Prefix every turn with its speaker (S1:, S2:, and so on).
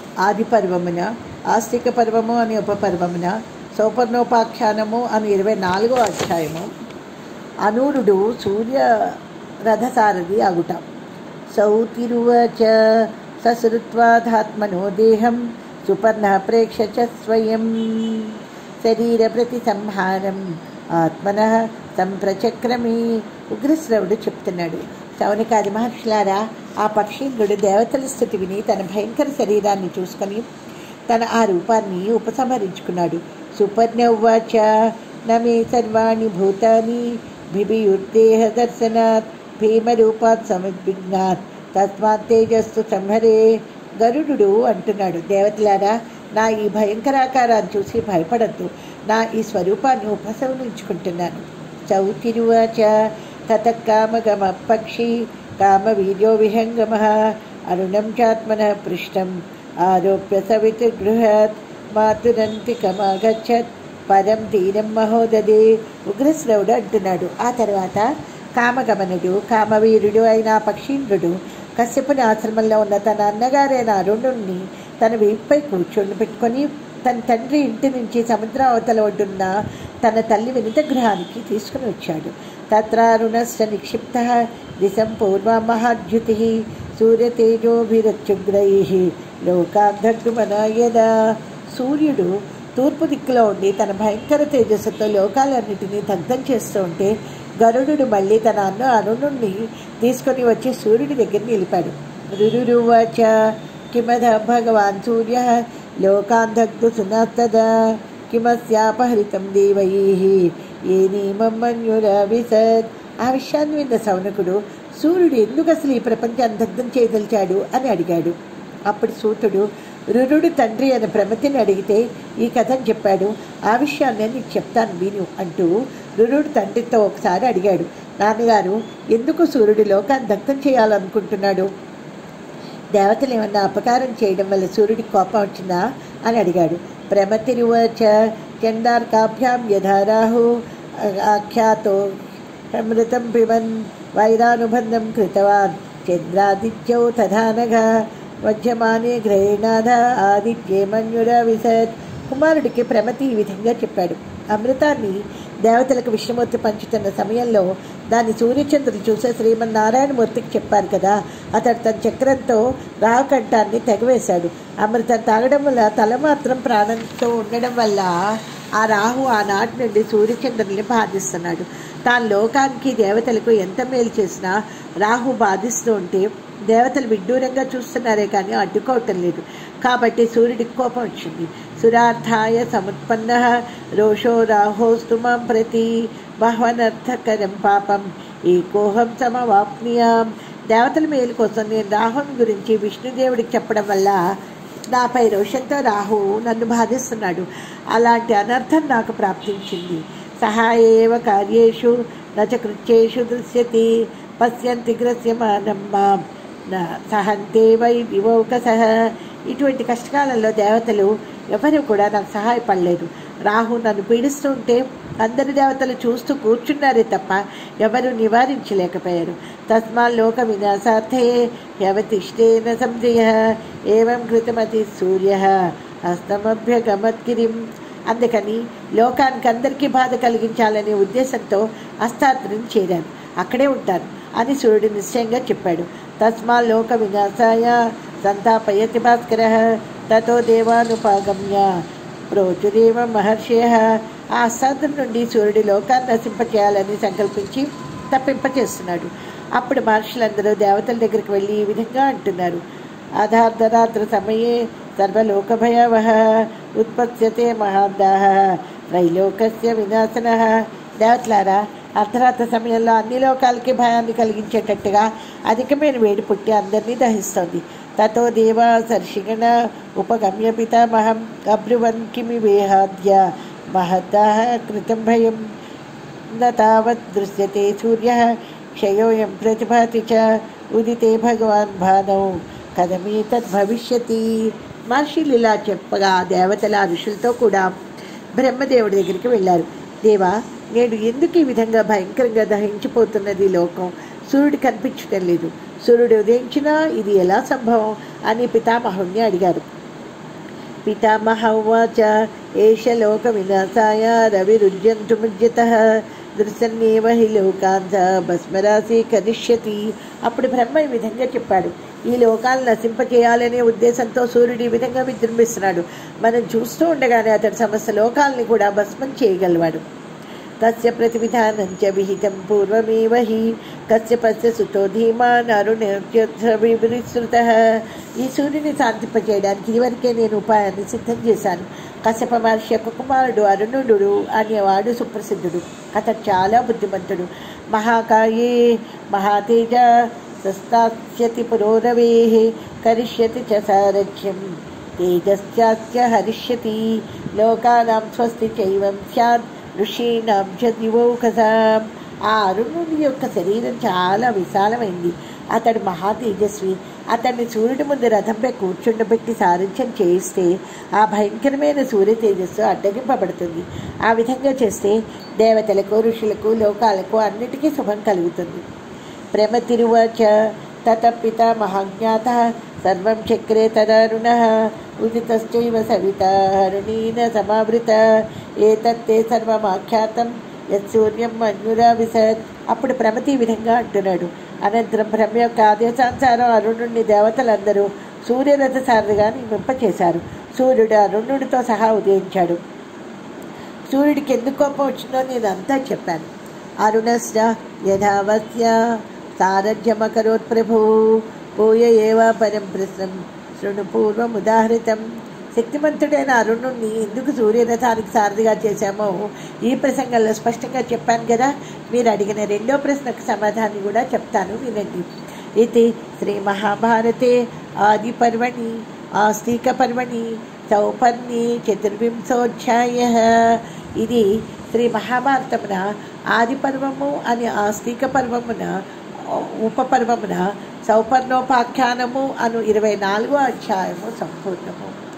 S1: ఆది పర్వమున ఆస్తిక పర్వము అని ఉపపర్వమున సౌపర్ణోపాఖ్యానము అని ఇరవై నాలుగో అధ్యాయము అనూరుడు సూర్య రథసారథి అగుట సౌతిరువచ సశ్రుత్వాధాత్మనో దేహం సుపర్ణ ప్రేక్ష చ స్వయం శరీర ప్రతి సంహారం ఆత్మన సంప్రచక్రమే ఉగ్రశ్రవుడు చెప్తున్నాడు శౌనికాది మహర్షులారా ఆ పక్షీంద్రుడు దేవతల స్థితి విని తన భయంకర శరీరాన్ని చూసుకొని తన ఆ రూపాన్ని ఉపసంహరించుకున్నాడు సుపర్ణ ఉవాచ నమే సర్వాణి భూతాని బిభియుర్దేహ దర్శనాత్ భీమరూపాత్ సముద్విగ్నాత్ తస్మాత్ తేజస్సు సంహరే గరుడు అంటున్నాడు దేవతలారా నా ఈ భయంకరాకారాన్ని చూసి భయపడద్దు నా ఈ స్వరూపాన్ని ఉపసంహరించుకుంటున్నాను చౌతిరువాచ తత కామగమ పక్షి కామవీర్యో విహంగమ అరుణం చాత్మన పృష్టం ఆరోప్య సవితుర్గృహత్ మాతురంతికమాగచ్చత్ పరం తీరం మహోదదే ఉగ్రశ్రవుడు అంటున్నాడు ఆ తర్వాత కామగమనుడు కామవీరుడు అయిన ఆ పక్షీంద్రుడు కశ్యపుని ఆశ్రమంలో ఉన్న తన అన్నగారైన అరుణుణ్ణి తన వీపుపై కూర్చొని పెట్టుకొని తన తండ్రి ఇంటి నుంచి సముద్ర అవతల ఒడ్డున్న తన తల్లి వినిత గృహానికి తీసుకుని వచ్చాడు తత్రారుణశ్చ నిక్షిప్త దిశం పూర్వ మహాద్యుతి సూర్యతేజోభిరత్యుగ్రై లోకాంధగ్మనాయద సూర్యుడు తూర్పు దిక్కులో ఉండి తన భయంకర తేజస్సుతో లోకాలన్నిటినీ దగ్ధం చేస్తూ ఉంటే గరుడు మళ్ళీ తన అన్న అరుణుణ్ణి తీసుకొని వచ్చి సూర్యుడి దగ్గర నిలిపాడు రురురువాచ కిమధ భగవాన్ సూర్య లోకాంధగ్ధు సునస్తదా కిమస్యాపహరితం దేవై ఏ నియమం మన్యురవిసత్ ఆ విషయాన్ని విన్న సౌనకుడు సూర్యుడు ఎందుకు అసలు ఈ ప్రపంచాన్ని దగ్ధం చేయదలిచాడు అని అడిగాడు అప్పుడు సూతుడు రురుడు తండ్రి అని ప్రమతిని అడిగితే ఈ కథను చెప్పాడు ఆ విషయాన్ని నీకు చెప్తాను విను అంటూ రురుడు తండ్రితో ఒకసారి అడిగాడు నాన్నగారు ఎందుకు సూర్యుడు లోకాన్ని దగ్ధం చేయాలనుకుంటున్నాడు దేవతలు ఏమన్నా అపకారం చేయడం వల్ల సూర్యుడికి కోపం వచ్చిందా అని అడిగాడు ప్రమతిరువచ చండార్కాభ్యాం యథారాహు ఆఖ్యాతో అమృతం పిబన్ వైరానుబంధం కృతవాన్ చంద్రాదిత్యౌ తథానఘ వజ్యమానే గ్రహేణాధ ఆదిత్యే మన్యుర విసత్ కుమారుడికి ప్రమతి ఈ విధంగా చెప్పాడు అమృతాన్ని దేవతలకు విష్ణుమూర్తి పంచుతున్న సమయంలో దాన్ని సూర్యచంద్రుడు చూసే శ్రీమన్నారాయణమూర్తికి చెప్పారు కదా అతడు తన చక్రంతో రావుకంఠాన్ని తెగవేశాడు అమృతం తాగడం వల్ల తల మాత్రం ప్రాణంతో ఉండడం వల్ల ఆ రాహు ఆనాటి నుండి సూర్యచంద్రుల్ని బాధిస్తున్నాడు తాను లోకానికి దేవతలకు ఎంత మేలు చేసినా రాహు బాధిస్తూ ఉంటే దేవతలు విడ్డూరంగా చూస్తున్నారే కానీ అడ్డుకోవటం లేదు కాబట్టి సూర్యుడికి కోపం వచ్చింది సురార్థాయ సముత్పన్న రోషో రాహోస్తు మాం ప్రతి బహ్వనర్థకరం పాపం ఏకోహం సమవాప్నియాం దేవతల మేలు కోసం నేను రాహుం గురించి విష్ణుదేవుడికి చెప్పడం వల్ల నాపై రోషంతో రాహు నన్ను బాధిస్తున్నాడు అలాంటి అనర్థం నాకు ప్రాప్తించింది సహాయేవ కార్యేషు నచ కృత్యేషు దృశ్యతి పశ్యంతి గ్రస్యమానం మాం నా సహంతే వై దివౌకసహ ఇటువంటి కష్టకాలంలో దేవతలు ఎవరు కూడా నాకు సహాయపడలేదు రాహు నన్ను పీడిస్తుంటే అందరి దేవతలు చూస్తూ కూర్చున్నారే తప్ప ఎవరు నివారించలేకపోయారు తస్మా లోక వినాశార్థే వ్యవతిష్టేన సంజయ ఏవం కృతమతి సూర్య హస్తమభ్యగమత్గిరిం అందుకని లోకానికి అందరికీ బాధ కలిగించాలనే ఉద్దేశంతో అస్తాత్రిని చేరాను అక్కడే ఉంటాను అని సూర్యుడు నిశ్చయంగా చెప్పాడు తస్మా లోక వినాశాయ సంతాపయతి భాస్కర తతో దేవానుపాగమ్య ప్రోచురేవ మహర్షయ ఆ అస్తాత్రం నుండి సూర్యుడి లోకాన్ని నశింపచేయాలని సంకల్పించి తప్పింపచేస్తున్నాడు అప్పుడు మహర్షులందరూ దేవతల దగ్గరికి వెళ్ళి ఈ విధంగా అంటున్నారు అధార్ధరాత్ర సమయే సర్వలోక భయావహ ఉత్పత్స్యతే మహాదాహ త్రైలోకస్య వినాశన దేవతలారా అర్ధరాత్ర సమయంలో అన్ని లోకాలకి భయాన్ని కలిగించేటట్టుగా అధికమైన వేడి పుట్టి అందరినీ దహిస్తోంది తతో దేవా సర్షిగణ ఉపగమ్య పితామహం అబ్రువన్ కిమి వేహాద్య మహద్దాహ కృతం భయం न तावत् दृश्यते सूर्यः क्षयोऽयं प्रतिभाति च ఉదితే భగవాన్ భానౌ కథమేతద్ భవిష్యతి మహర్షులు ఇలా చెప్పగా దేవతల ఋషులతో కూడా బ్రహ్మదేవుడి దగ్గరికి వెళ్ళారు దేవా నేను ఎందుకు ఈ విధంగా భయంకరంగా దహించిపోతున్నది ఈ లోకం సూర్యుడు కనిపించడం లేదు సూర్యుడు ఉదయించినా ఇది ఎలా సంభవం అని పితామహుణ్ణి అడిగారు పితామహ ఉవాచ ఏష లోక వినాశాయ రవిరుజ్యంతుముజ్యత దృశ్యన్నేవ హి లోకాంత భస్మరాశి కరిష్యతి అప్పుడు బ్రహ్మ ఈ విధంగా చెప్పాడు ఈ లోకాలను నశింపచేయాలనే ఉద్దేశంతో సూర్యుడు ఈ విధంగా విజృంభిస్తున్నాడు మనం చూస్తూ ఉండగానే అతడి సమస్త లోకాలని కూడా భస్మం చేయగలవాడు తస్య ప్రతివిధానం చ విహితం పూర్వమేవ హి కశ్యపస్య సుతో ధీమాన్ అరుణ్యశ్రుత ఈ సూర్యుని శాంతింపచేయడానికి ఇదివరకే నేను ఉపాయాన్ని సిద్ధం చేశాను కశ్యప మహర్షి యొక్క కుమారుడు అరుణుడు అనేవాడు సుప్రసిద్ధుడు అతడు చాలా బుద్ధిమంతుడు మహాకాయే మహాతేజ సస్తాస్యతి పురోరవే కరిష్యతి చ సారథ్యం తేజశ్చాస్య హరిష్యతి లోకానాం స్వస్తి చైవం స్యాత్ ఋషీణాం చ దివౌకసాం ఆ అరుణుడి యొక్క శరీరం చాలా విశాలమైంది అతడు మహా తేజస్వి అతన్ని సూర్యుడి ముందు రథంపై కూర్చుండబెట్టి సారథ్యం చేయిస్తే ఆ భయంకరమైన సూర్య తేజస్సు అడ్డగింపబడుతుంది ఆ విధంగా చేస్తే దేవతలకు ఋషులకు లోకాలకు అన్నిటికీ శుభం కలుగుతుంది ప్రమతిరువాచ తత పిత మహాజ్ఞాత సర్వం చక్రే తదరుణ ఉదితశ్చైవ సవిత హరుణీన సమావృత ఏతత్తే సర్వమాఖ్యాతం యత్సూర్యం మన్యురా విసత్ అప్పుడు ప్రమతి ఈ విధంగా అంటున్నాడు అనంతరం బ్రహ్మ యొక్క ఆదేశానుసారం అరుణుడిని దేవతలందరూ సూర్యరథ సారథిగా నింపింపచేశారు సూర్యుడు అరుణుడితో సహా ఉదయించాడు సూర్యుడికి ఎందుకు కోపం వచ్చిందో నేను అంతా చెప్పాను అరుణశ్చ యథావత్య సారథ్యమకరోత్ ప్రభు పూయ ఏవా పరం ప్రశ్నం శృణు పూర్వం ఉదాహరితం శక్తిమంతుడైన అరుణుణ్ణి ఎందుకు సూర్యరథానికి సారథిగా చేశామో ఈ ప్రసంగంలో స్పష్టంగా చెప్పాను కదా మీరు అడిగిన రెండో ప్రశ్నకు సమాధానం కూడా చెప్తాను వినండి ఇది శ్రీ మహాభారతే ఆది పర్వణి ఆస్తిక పర్వణి సౌపర్ణి చతుర్వింశోధ్యాయ ఇది శ్రీ మహాభారతమున ఆది పర్వము అని ఆస్తిక పర్వమున ఉపపర్వమున సౌపర్ణోపాఖ్యానము అను ఇరవై నాలుగో అధ్యాయము సంపూర్ణము